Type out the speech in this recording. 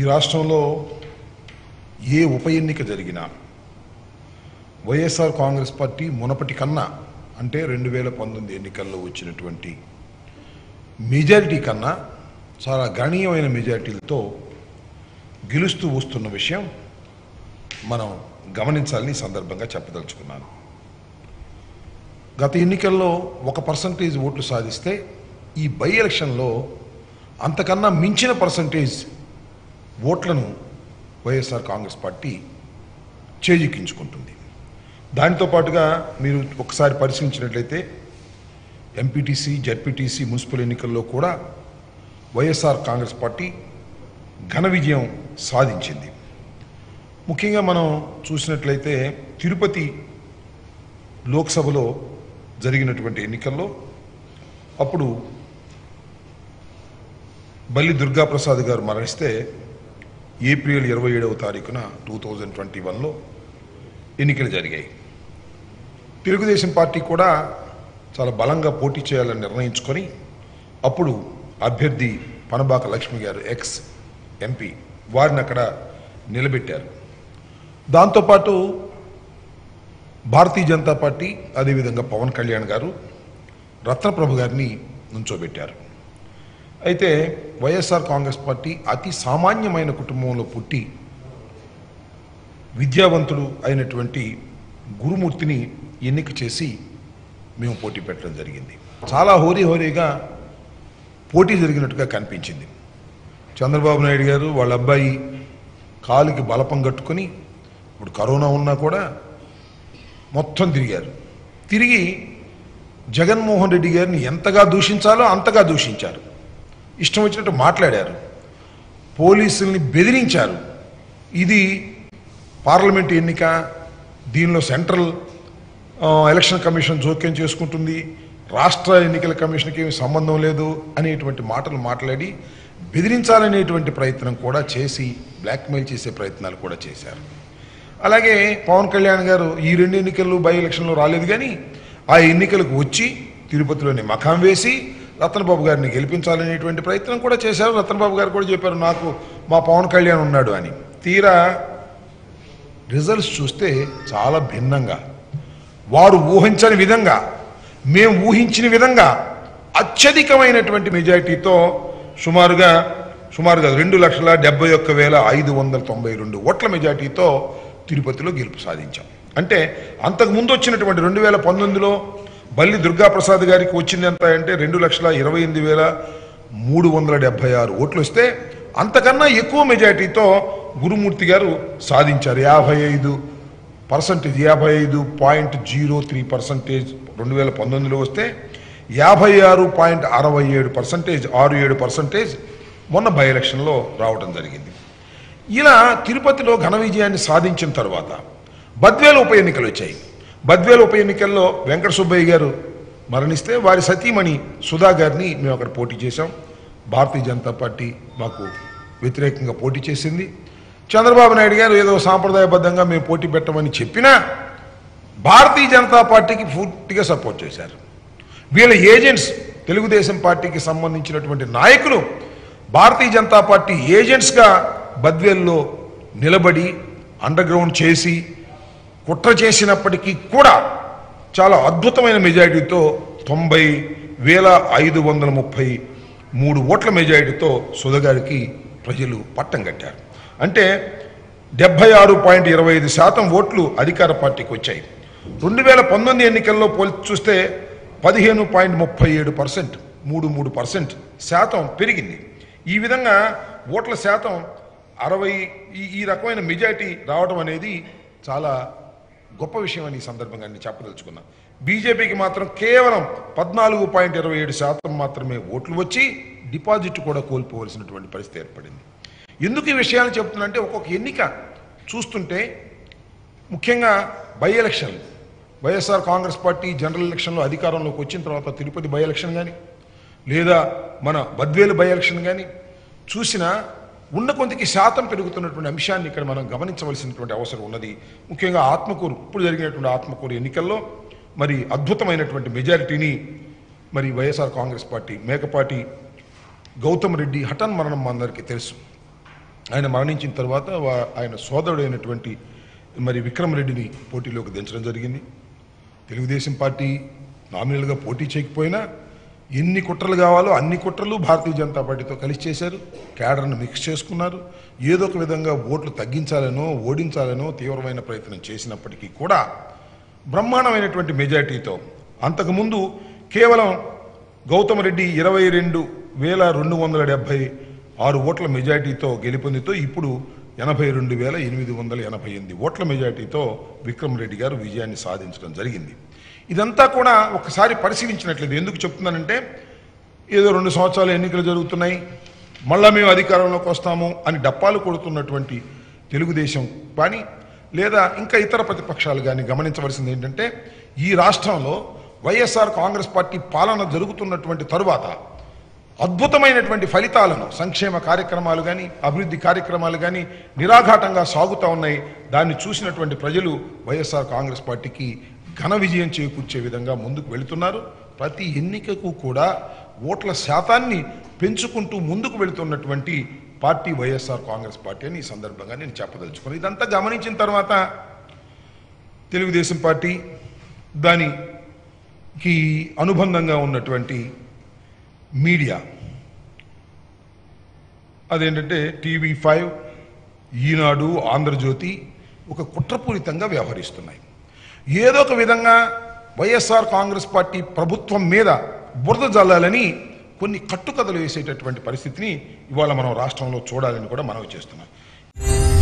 రాష్ట్రంలో ఏ ఉప ఎన్నిక జరిగినా వైఎస్ఆర్ కాంగ్రెస్ పార్టీ మునపటి కన్నా అంటే రెండు వేల పంతొమ్మిది ఎన్నికల్లో వచ్చినటువంటి మెజారిటీ కన్నా చాలా గణనీయమైన మెజారిటీలతో గెలుస్తూ వస్తున్న విషయం మనం గమనించాలని ఈ సందర్భంగా చెప్పదలుచుకున్నాను గత ఎన్నికల్లో ఒక పర్సంటేజ్ ఓట్లు సాధిస్తే ఈ బై ఎలక్షన్లో అంతకన్నా మించిన పర్సంటేజ్ ఓట్లను వైఎస్ఆర్ కాంగ్రెస్ పార్టీ చేజిక్కించుకుంటుంది దానితో పాటుగా మీరు ఒకసారి పరిశీలించినట్లయితే ఎంపీటీసీ జడ్పీటీసీ మున్సిపల్ ఎన్నికల్లో కూడా వైఎస్ఆర్ కాంగ్రెస్ పార్టీ ఘన విజయం సాధించింది ముఖ్యంగా మనం చూసినట్లయితే తిరుపతి లోక్సభలో జరిగినటువంటి ఎన్నికల్లో అప్పుడు బల్లి దుర్గాప్రసాద్ గారు మరణిస్తే ఏప్రిల్ ఇరవై ఏడవ తారీఖున టూ థౌజండ్ ట్వంటీ వన్లో ఎన్నికలు జరిగాయి తెలుగుదేశం పార్టీ కూడా చాలా బలంగా పోటీ చేయాలని నిర్ణయించుకొని అప్పుడు అభ్యర్థి పనబాక లక్ష్మి గారు ఎక్స్ ఎంపీ వారిని అక్కడ నిలబెట్టారు దాంతోపాటు భారతీయ జనతా పార్టీ అదేవిధంగా పవన్ కళ్యాణ్ గారు రత్నప్రభు గారిని నుంచోబెట్టారు అయితే వైఎస్ఆర్ కాంగ్రెస్ పార్టీ అతి సామాన్యమైన కుటుంబంలో పుట్టి విద్యావంతుడు అయినటువంటి గురుమూర్తిని ఎన్నిక చేసి మేము పోటీ పెట్టడం జరిగింది చాలా హోరీ హోరీగా పోటీ జరిగినట్టుగా కనిపించింది చంద్రబాబు నాయుడు గారు వాళ్ళ అబ్బాయి కాలుకి బలపం కట్టుకొని ఇప్పుడు కరోనా ఉన్నా కూడా మొత్తం తిరిగారు తిరిగి జగన్మోహన్ రెడ్డి గారిని ఎంతగా దూషించాలో అంతగా దూషించారు ఇష్టం వచ్చినట్టు మాట్లాడారు పోలీసుల్ని బెదిరించారు ఇది పార్లమెంట్ ఎన్నిక దీనిలో సెంట్రల్ ఆ, ఎలక్షన్ కమిషన్ జోక్యం చేసుకుంటుంది రాష్ట్ర ఎన్నికల కమిషన్కి ఏమి సంబంధం లేదు అనేటువంటి మాటలు మాట్లాడి బెదిరించాలనేటువంటి ప్రయత్నం కూడా చేసి బ్లాక్మెయిల్ చేసే ప్రయత్నాలు కూడా చేశారు అలాగే పవన్ కళ్యాణ్ గారు ఈ రెండు ఎన్నికల్లో బై ఎలక్షన్లో రాలేదు కానీ ఆ ఎన్నికలకు వచ్చి తిరుపతిలోని మకాం వేసి రతనబాబు గారిని గెలిపించాలనేటువంటి ప్రయత్నం కూడా చేశారు రతనబాబు గారు కూడా చెప్పారు నాకు మా పవన్ కళ్యాణ్ ఉన్నాడు అని తీరా రిజల్ట్స్ చూస్తే చాలా భిన్నంగా వారు ఊహించని విధంగా మేము ఊహించిన విధంగా అత్యధికమైనటువంటి మెజారిటీతో సుమారుగా సుమారుగా రెండు లక్షల డెబ్బై ఒక్క వేల ఐదు వందల తొంభై రెండు ఓట్ల మెజారిటీతో తిరుపతిలో గెలుపు సాధించాం అంటే అంతకు ముందు వచ్చినటువంటి రెండు వేల పంతొమ్మిదిలో బల్లి దుర్గాప్రసాద్ గారికి వచ్చింది ఎంత అంటే రెండు లక్షల ఇరవై ఎనిమిది వేల మూడు వందల డెబ్బై ఆరు ఓట్లు వస్తే అంతకన్నా ఎక్కువ మెజారిటీతో గురుమూర్తి గారు సాధించారు యాభై ఐదు పర్సంటేజ్ యాభై ఐదు పాయింట్ జీరో త్రీ పర్సంటేజ్ రెండు వేల పంతొమ్మిదిలో వస్తే యాభై ఆరు పాయింట్ అరవై ఏడు పర్సంటేజ్ ఆరు ఏడు పర్సంటేజ్ మొన్న బై ఎలక్షన్లో రావడం జరిగింది ఇలా తిరుపతిలో ఘన విజయాన్ని సాధించిన తర్వాత బద్వేలు ఉప ఎన్నికలు వచ్చాయి బద్వేలు ఉప ఎన్నికల్లో వెంకట సుబ్బయ్య గారు మరణిస్తే వారి సతీమణి సుధా గారిని మేము అక్కడ పోటీ చేశాం భారతీయ జనతా పార్టీ మాకు వ్యతిరేకంగా పోటీ చేసింది చంద్రబాబు నాయుడు గారు ఏదో సాంప్రదాయబద్ధంగా మేము పోటీ పెట్టమని చెప్పినా భారతీయ జనతా పార్టీకి పూర్తిగా సపోర్ట్ చేశారు వీళ్ళ ఏజెంట్స్ తెలుగుదేశం పార్టీకి సంబంధించినటువంటి నాయకులు భారతీయ జనతా పార్టీ ఏజెంట్స్గా బద్వేల్లో నిలబడి అండర్ గ్రౌండ్ చేసి కుట్ర చేసినప్పటికీ కూడా చాలా అద్భుతమైన మెజారిటీతో తొంభై వేల ఐదు వందల ముప్పై మూడు ఓట్ల మెజారిటీతో సుధగారికి ప్రజలు పట్టం కట్టారు అంటే డెబ్బై ఆరు పాయింట్ ఇరవై ఐదు శాతం ఓట్లు అధికార పార్టీకి వచ్చాయి రెండు వేల పంతొమ్మిది ఎన్నికల్లో పోల్చి చూస్తే పదిహేను పాయింట్ ముప్పై ఏడు పర్సెంట్ మూడు మూడు పర్సెంట్ శాతం పెరిగింది ఈ విధంగా ఓట్ల శాతం అరవై ఈ ఈ రకమైన మెజారిటీ రావడం అనేది చాలా గొప్ప విషయం అని ఈ సందర్భంగా నేను చెప్పదలుచుకున్నా బీజేపీకి మాత్రం కేవలం పద్నాలుగు పాయింట్ ఇరవై ఏడు శాతం మాత్రమే ఓట్లు వచ్చి డిపాజిట్ కూడా కోల్పోవలసినటువంటి పరిస్థితి ఏర్పడింది ఎందుకు ఈ విషయాలు చెప్తున్నా ఒక్కొక్క ఎన్నిక చూస్తుంటే ముఖ్యంగా by election Y S R Congress party general ఎలక్షన్లో అధికారంలోకి వచ్చిన తర్వాత తిరుపతి బై ఎలక్షన్ కానీ లేదా మన బద్వేలు బై ఎలక్షన్ కానీ చూసినా ఉన్న కొంతకి శాతం పెరుగుతున్నటువంటి అంశాన్ని ఇక్కడ మనం గమనించవలసినటువంటి అవసరం ఉన్నది ముఖ్యంగా ఆత్మకూరు ఇప్పుడు జరిగినటువంటి ఆత్మకూరు ఎన్నికల్లో మరి అద్భుతమైనటువంటి మెజారిటీని మరి Y S R Congress party Mekapati Goutham Reddy హఠన్ మరణం అందరికీ తెలుసు ఆయన మరణించిన తర్వాత వా- ఆయన సోదరుడైనటువంటి మరి విక్రమ్ రెడ్డిని పోటీలోకి దించడం జరిగింది తెలుగుదేశం పార్టీ నామినల్గా పోటీ చేయకపోయినా ఎన్ని కుట్రలు కావాలో అన్ని కుట్రలు భారతీయ జనతా పార్టీతో కలిసి చేశారు క్యాడర్ను మిక్స్ చేసుకున్నారు ఏదో ఒక విధంగా ఓట్లు తగ్గించాలనో ఓడించాలనో తీవ్రమైన ప్రయత్నం చేసినప్పటికీ కూడా బ్రహ్మాండమైనటువంటి మెజారిటీతో అంతకుముందు కేవలం గౌతమ్ రెడ్డి ఇరవై రెండు వేల రెండు వందల డెబ్బై ఆరు ఓట్ల మెజారిటీతో గెలుపొందితో ఇప్పుడు ఎనభై రెండు వేల ఎనిమిది వందల ఎనభై ఎనిమిది ఓట్ల మెజారిటీతో విక్రమ్ రెడ్డి గారు విజయాన్ని సాధించడం జరిగింది ఇదంతా కూడా ఒకసారి పరిశీలించినట్లయితే ఎందుకు చెప్తున్నానంటే ఏదో రెండు సంవత్సరాలు ఎన్నికలు జరుగుతున్నాయి మళ్ళా మేము అధికారంలోకి వస్తాము అని డప్పాలు కొడుతున్నటువంటి తెలుగుదేశం కానీ లేదా ఇంకా ఇతర ప్రతిపక్షాలు కానీ గమనించవలసింది ఏంటంటే ఈ రాష్ట్రంలో వైఎస్ఆర్ కాంగ్రెస్ పార్టీ పాలన జరుగుతున్నటువంటి తరువాత అద్భుతమైనటువంటి ఫలితాలను సంక్షేమ కార్యక్రమాలు కానీ అభివృద్ధి కార్యక్రమాలు కానీ నిరాఘాటంగా సాగుతూ ఉన్నాయి దాన్ని చూసినటువంటి ప్రజలు వైఎస్ఆర్ కాంగ్రెస్ పార్టీకి ఘన విజయం చేకూర్చే విధంగా ముందుకు వెళుతున్నారు ప్రతి ఎన్నికకు కూడా ఓట్ల శాతాన్ని పెంచుకుంటూ ముందుకు వెళుతున్నటువంటి పార్టీ వైఎస్ఆర్ కాంగ్రెస్ పార్టీ అని ఈ సందర్భంగా నేను చెప్పదలుచుకున్నాను ఇదంతా గమనించిన తర్వాత తెలుగుదేశం పార్టీ దానికి అనుబంధంగా ఉన్నటువంటి మీడియా అదేంటంటే టీవీ ఫైవ్ ఈనాడు ఆంధ్రజ్యోతి ఒక కుట్రపూరితంగా వ్యవహరిస్తున్నాయి ఏదో ఒక విధంగా వైఎస్ఆర్ కాంగ్రెస్ పార్టీ ప్రభుత్వం మీద బురద జల్లాలని కొన్ని కట్టుకథలు వేసేటటువంటి పరిస్థితిని ఇవాళ మనం రాష్ట్రంలో చూడాలని కూడా మనవి చేస్తున్నాం